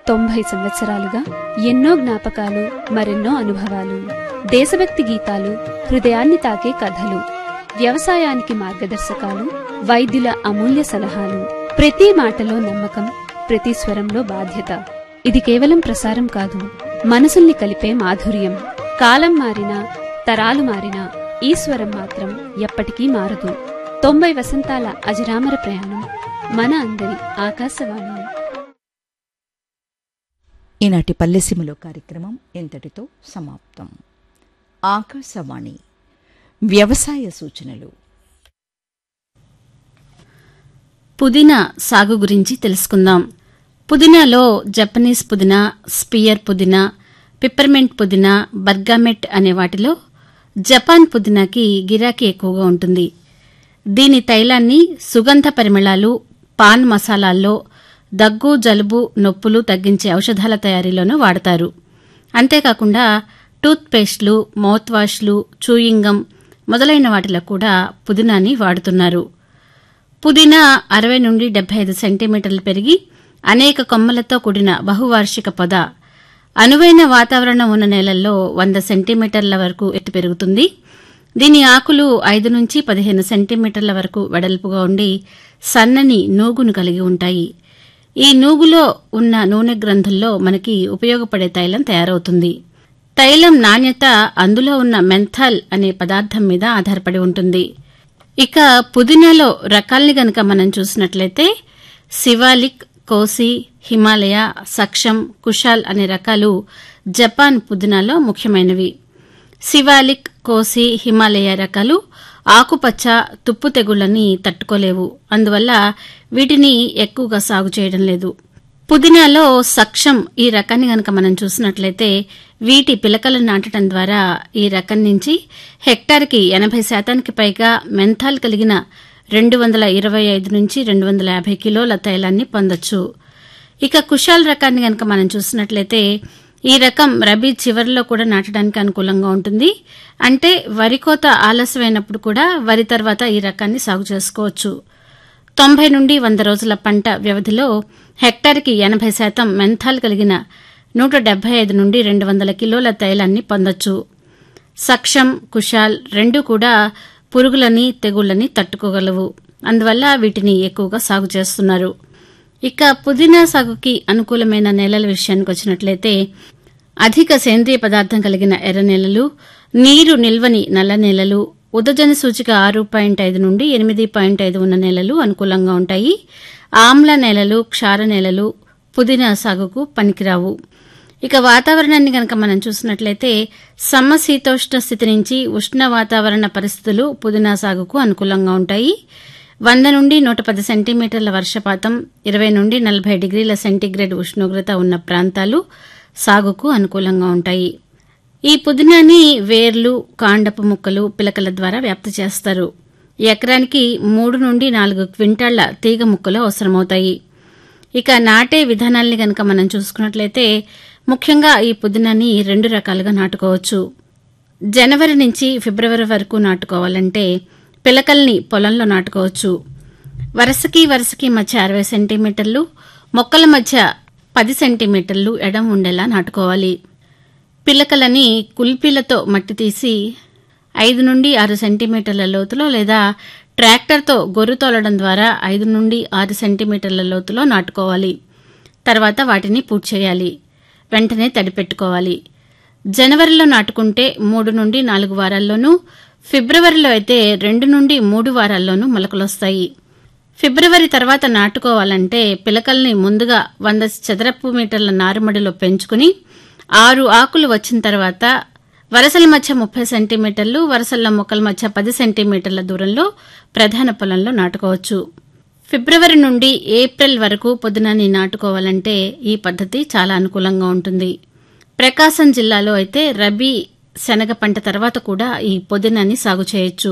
తొంభై సంవత్సరాలుగా ఎన్నో జ్ఞాపకాలు మరెన్నో అనుభవాలు దేశభక్తి గీతాలు హృదయాన్ని తాకే కథలు వ్యవసాయానికి మార్గదర్శకాలు వైద్యుల అమూల్య సలహాలు ప్రతి మాటలో నమ్మకం ప్రతి స్వరంలో బాధ్యత ఇది కేవలం ప్రసారం కాదు మనసుల్ని కలిపే మాధుర్యం కాలం మారినా తరాలు మారినా ఈ స్వరం మాత్రం ఎప్పటికీ మారదు తొంభై వసంతాల అజరామర ప్రయాణం మన అందరి ఆకాశవాణి ఈనాటి పల్లెసీమలో కార్యక్రమం ఇంతటితో సమాప్తం ఆకాశవాణి వ్యవసాయ సూచనలు పుదీనా సాగు గురించి తెలుసుకుందాం పుదీనాలో జపనీస్ పుదీనా స్పియర్ పుదీనా పిప్పర్మెంట్ పుదీనా బర్గామెట్ అనే వాటిలో జపాన్ పుదీనాకి గిరాకీ ఎక్కువగా ఉంటుంది దీని తైలాన్ని సుగంధ పరిమళాలు పాన్ మసాలాల్లో దగ్గు జలుబు నొప్పులు తగ్గించే ఔషధాల తయారీలోనూ వాడతారు అంతేకాకుండా టూత్ పేస్ట్లు మౌత్ వాష్లు చూయింగం మొదలైన వాటిలో కూడా పుదీనాని వాడుతున్నారు పుదీనా అరవై నుండి డెబ్బై ఐదు సెంటీమీటర్లు పెరిగి అనేక కొమ్మలతో కూడిన బహువార్షిక పొద అనువైన వాతావరణం ఉన్న నేలల్లో వంద సెంటీమీటర్ల వరకు ఎత్తు పెరుగుతుంది దీని ఆకులు ఐదు నుంచి పదిహేను సెంటీమీటర్ల వరకు వెడల్పుగా ఉండి సన్నని నూగును కలిగి ఉంటాయి ఈ నూగులో ఉన్న నూనె గ్రంథుల్లో మనకి ఉపయోగపడే తైలం తయారవుతుంది తైలం నాణ్యత అందులో ఉన్న మెంథాల్ అనే పదార్థం మీద ఆధారపడి ఉంటుంది ఇక పుదీనాలో రకాల్ని గనక మనం చూసినట్లయితే శివాలిక్ కోసి హిమాలయ సక్షం కుషాల్ అనే రకాలు జపాన్ పుదీనాలో ముఖ్యమైనవి శివాలిక్ కోసి హిమాలయ రకాలు ఆకుపచ్చ తుప్పు తెగుళ్లని తట్టుకోలేవు అందువల్ల వీటిని ఎక్కువగా సాగు చేయడం లేదు పుదీనాలో సక్షం ఈ రకాన్ని గనక మనం చూసినట్లయితే వీటి పిలకలు నాటడం ద్వారా ఈ రకం నుంచి హెక్టార్కి ఎనభై శాతానికి పైగా మెంథాల్ కలిగిన రెండు వందల ఇరవై ఐదు నుంచి రెండు వందల యాభై కిలోల తైలాన్ని పొందొచ్చు ఇక కుషాల్ రకాన్ని గనక మనం చూసినట్లయితే ఈ రకం రబీ చివరిలో కూడా నాటడానికి అనుకూలంగా ఉంటుంది అంటే వరి కోత ఆలస్యమైనప్పుడు కూడా వరి తర్వాత ఈ రకాన్ని సాగు చేసుకోవచ్చు తొంభై నుండి వంద రోజుల పంట వ్యవధిలో హెక్టార్కి ఎనభై శాతం మెంథాల్ కలిగిన నూట డెబ్బై ఐదు నుండి రెండు వందల కిలోల తైలాన్ని పొందొచ్చు సక్షం కుషాల్ రెండు కూడా పురుగులని తెగుళ్లని తట్టుకోగలవు అందువల్ల వీటిని ఎక్కువగా సాగు చేస్తున్నారు ఇక పుదీనా సాగుకి అనుకూలమైన నేలల విషయానికి వచ్చినట్లయితే అధిక సేంద్రియ పదార్థం కలిగిన ఎర్ర నేలలు నీరు నిల్వని నల్ల నేలలు ఉదజన సూచిక ఆరు పాయింట్ ఐదు నుండి ఎనిమిది పాయింట్ ఐదు ఉన్న నేలలు అనుకూలంగా ఉంటాయి ఆమ్ల నేలలు క్షార నేలలు పుదీనా సాగుకు పనికిరావు ఇక వాతావరణాన్ని గనక మనం చూసినట్లయితే సమశీతోష్ణ స్థితి నుంచి ఉష్ణ వాతావరణ పరిస్థితులు పుదీనా సాగుకు అనుకూలంగా ఉంటాయి వంద నుండి నూట పది సెంటీమీటర్ల వర్షపాతం ఇరవై నుండి నలభై డిగ్రీల సెంటీగ్రేడ్ ఉష్ణోగ్రత ఉన్న ప్రాంతాలు సాగుకు అనుకూలంగా ఉంటాయి ఈ పుదీనాని వేర్లు కాండపు ముక్కలు పిలకల ద్వారా వ్యాప్తి చేస్తారు ఎకరానికి మూడు నుండి నాలుగు క్వింటాళ్ల తీగ ముక్కలు అవసరమవుతాయి ఇక నాటే విధానాల్ని గనక మనం చూసుకున్నట్లయితే ముఖ్యంగా ఈ పుదీనాని రెండు రకాలుగా నాటుకోవచ్చు జనవరి నుంచి ఫిబ్రవరి వరకు నాటుకోవాలంటే పిలకల్ని పొలంలో నాటుకోవచ్చు వరుసకి వరుసకి మధ్య అరవై సెంటీమీటర్లు మొక్కల మధ్య పది సెంటీమీటర్లు ఎడం ఉండేలా నాటుకోవాలి పిలకలని కుల్పీలతో మట్టి తీసి ఐదు నుండి ఆరు సెంటీమీటర్ల లోతులో లేదా ట్రాక్టర్తో గొర్రు తోలడం ద్వారా ఐదు నుండి ఆరు సెంటీమీటర్ల లోతులో నాటుకోవాలి తర్వాత వాటిని పూర్తి చేయాలి వెంటనే తడిపెట్టుకోవాలి జనవరిలో నాటుకుంటే మూడు నుండి నాలుగు వారాల్లోనూ ఫిబ్రవరిలో అయితే రెండు నుండి మూడు వారాల్లోనూ మొలకలొస్తాయి ఫిబ్రవరి తర్వాత నాటుకోవాలంటే పిలకల్ని ముందుగా వంద చదరపు మీటర్ల నారుమడిలో పెంచుకుని ఆరు ఆకులు వచ్చిన తర్వాత వరసల మధ్య ముప్పై సెంటీమీటర్లు వరసల మొక్కల మధ్య పది సెంటీమీటర్ల దూరంలో ప్రధాన పొలంలో నాటుకోవచ్చు ఫిబ్రవరి నుండి ఏప్రిల్ వరకు పొద్దునని నాటుకోవాలంటే ఈ పద్ధతి చాలా అనుకూలంగా ఉంటుంది ప్రకాశం జిల్లాలో అయితే రబీ శనగ పంట తర్వాత కూడా ఈ పొదినాన్ని సాగు చేయొచ్చు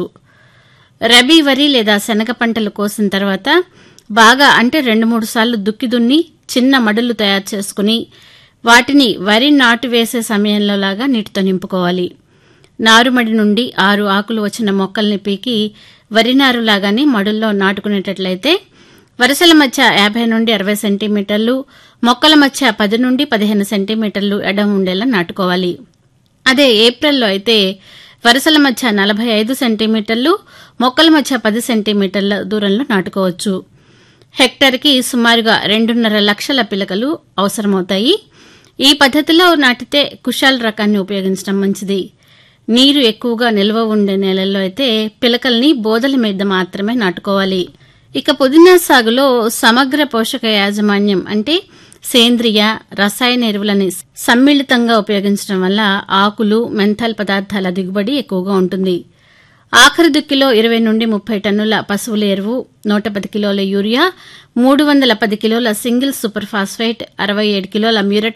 రబీ వరి లేదా శనగ పంటలు కోసిన తర్వాత బాగా అంటే రెండు మూడు సార్లు దుక్కి దున్ని చిన్న మడులు తయారు చేసుకుని వాటిని వరి నాటు వేసే సమయంలో లాగా నీటితో నింపుకోవాలి నారుమడి నుండి ఆరు ఆకులు వచ్చిన మొక్కల్ని పీకి వరి నారులాగానే మడుల్లో నాటుకునేటట్లయితే వరుసల మధ్య యాభై నుండి అరవై సెంటీమీటర్లు మొక్కల మధ్య పది నుండి పదిహేను సెంటీమీటర్లు ఎడం ఉండేలా నాటుకోవాలి అదే ఏప్రిల్లో అయితే వరుసల మధ్య నలభై ఐదు సెంటీమీటర్లు మొక్కల మధ్య పది సెంటీమీటర్ల దూరంలో నాటుకోవచ్చు హెక్టర్కి సుమారుగా రెండున్నర లక్షల పిలకలు అవసరమవుతాయి ఈ పద్ధతిలో నాటితే కుషాల్ రకాన్ని ఉపయోగించడం మంచిది నీరు ఎక్కువగా నిల్వ ఉండే నేలల్లో అయితే పిలకల్ని బోదల మీద మాత్రమే నాటుకోవాలి ఇక పుదీనా సాగులో సమగ్ర పోషక యాజమాన్యం అంటే సేంద్రియ రసాయన ఎరువులని సమ్మిళితంగా ఉపయోగించడం వల్ల ఆకులు మెంథల్ పదార్థాల దిగుబడి ఎక్కువగా ఉంటుంది ఆఖరి దుక్కిలో ఇరవై నుండి ముప్పై టన్నుల పశువుల ఎరువు నూట పది కిలోల యూరియా మూడు వందల పది కిలోల సింగిల్ సూపర్ ఫాస్ఫేట్ అరవై ఏడు కిలోల మ్యూరట్